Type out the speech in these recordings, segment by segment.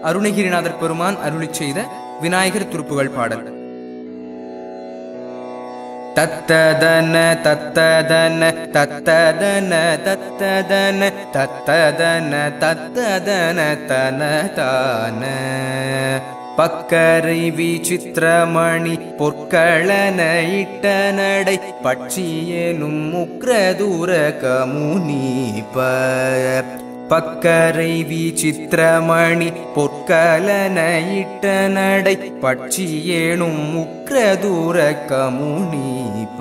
அருணகிரிநாதர் பெருமான் அருளிச் செய்த விநாயகர் திருப்புகழ் பாடல் தத்ததன தத்ததன தத்ததன தத்ததன தத்ததன தத்ததன தனதான பக்கரை விசித்திரமணி பொற்களன இட்ட நடை பட்சியேனும் முக்ரதூர கமுனீப பக்கரை விசித்திரமணி பொற்கலன இட்ட நடை பட்சியேனும் முக்ரதூர கமுனீப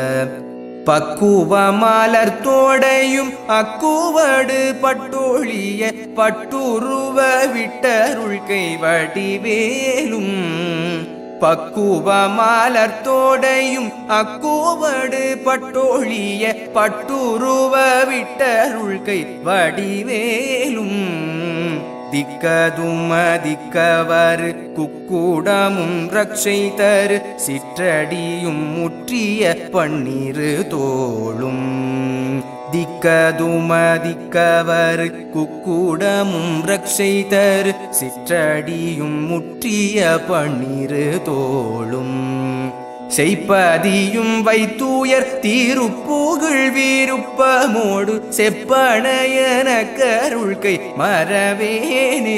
பக்குவ மலர் தோடையும் அக்குவடு பட்டோழிய பட்டுருவ விட்டருள் கை வடிவேலும் பக்குவ மலர் தோடையும் அக்குவடு பட்டோழிய பட்டுருவ விட்டருள் கை வடிவேலும் திக்கதும திக்கவர் குக்குடமும் ரக்ஷை தரு சிற்றடியும் முற்றிய பன்னிரு தோளும் திக்கதும திக்கவர் குக்குடமும் ரக்ஷை தரு சிற்றடியும் முற்றிய பன்னிரு தோளும் செய்ப்பதியும் வைத்தூயர் தீருப்புகழ் வீருப்பமோடு செப்பனையன கருள்கை மறவேனே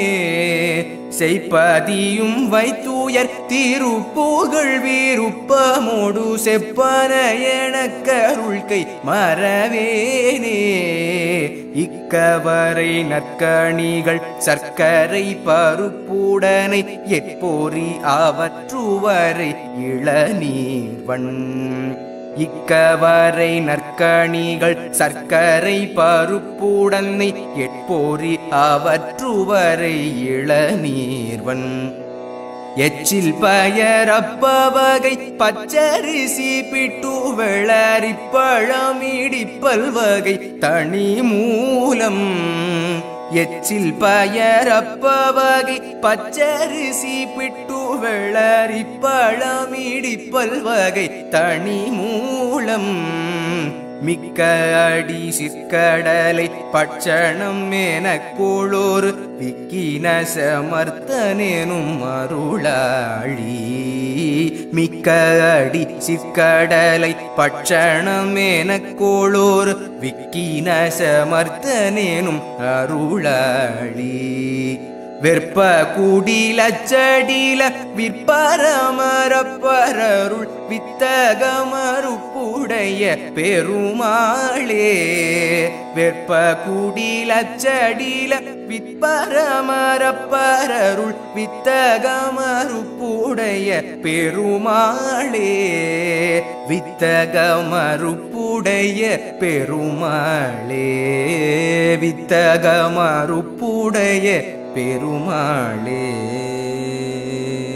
செய்ப்பதியும் வைத்தூயர் தீருப்புகழ் வீருப்பமோடு செப்பனையன கருள்கை மறவேனே இக்கவரை நற்கணிகள் சர்க்கரை பருப்புடனை எப்போரி அவற்றுவரை இளநீர்வன் இக்கவரை நற்கணிகள் சர்க்கரை பருப்புடனை எப்போரி அவற்றுவரை இளநீர்வன் எச்சில் பயரப்பவகை பச்சரிசி பிட்டு வெளரிப்பழம் இடிப்பல் வகை தனி மூலம் எச்சில் பயரப்பவகை பச்சரிசி பிட்டு வெளரிப்பழம் இடிப்பல் வகை தனி மூலம் மிக்க அடி சிற்கடலை பட்சணம் என கோளோர் விக்கின சமர்த்தனேனும் அருளாழி மிக்க அடி சிற்கடலை பட்சணம் என கோளோர் விக்கின சமர்த்தனேனும் அருளாழி வெற்ப குடில செடில விற்பரமரப்பரருள் வித்தகமறுப்புடைய பெருமாளே வெற்ப குடில செடில விற்பரமரப்பரருள் வித்தகமறுப்புடைய பெருமாளே வித்தகமறுப்புடைய பெருமாளே வித்தகமறுப்புடைய பெருமாளே